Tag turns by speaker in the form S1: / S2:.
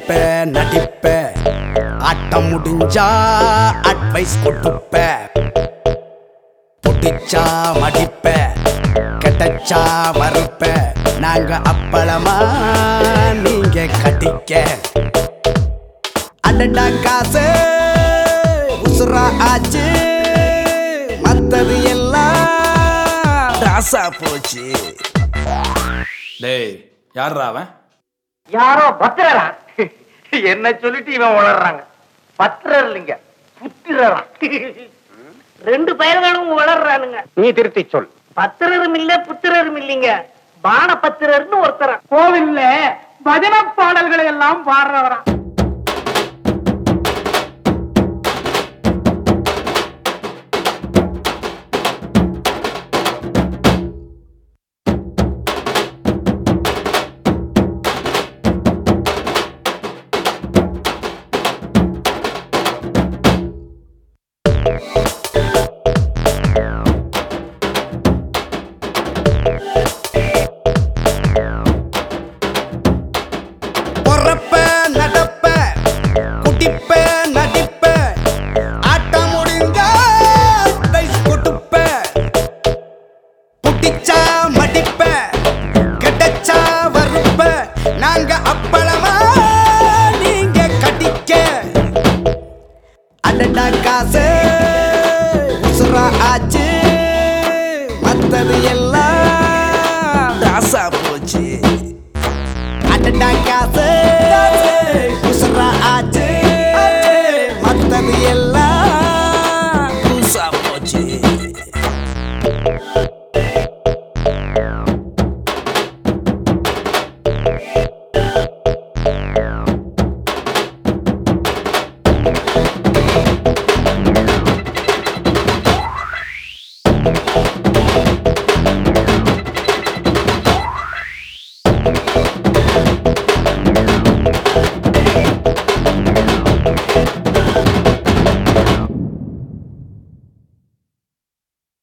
S1: பொறப்ப நடிப்ப ஆட்டம் முடிஞ்சா அட்வைஸ் கொடுப்ப புடிச்சா மடிப்ப கெட்டச்சா மறுப்ப நாங்க அப்பளமா நீங்க கட்டிக்க அடடா காசு உசுரா ஆச்சு மத்தது எல்லாம் ராசா போச்சு
S2: டேய் யார்ரா அவன்
S3: யாரோ பத்திரரா என்ன சொல்லிட்டு இவன் வளர்றாங்க பத்திரர் இல்லைங்க புத்திரரா
S4: ரெண்டு பயல்களும் வளர்றானுங்க
S3: நீ திருத்தி சொல்
S4: பத்திரரும் இல்ல புத்திரரும் இல்லைங்க பான பத்திரர்னு ஒருத்தர்
S5: கோவில்ல பஜன பாடல்களை எல்லாம் பாடுறவரா
S1: பொறப்ப நடப்ப குடிப்ப நடிப்ப ஆட்டம் முடிஞ்ச ரைஸ் கொடுப்ப புட்டிச்சா மடிப்ப கெட்டச்சா வறுப்ப நாங்க அப்பளமா நீங்க கடிக்க அடடா காசு உசுரா ஆச்சு மத்தது எல்லாம் ராசா போச்சு அடடா காசு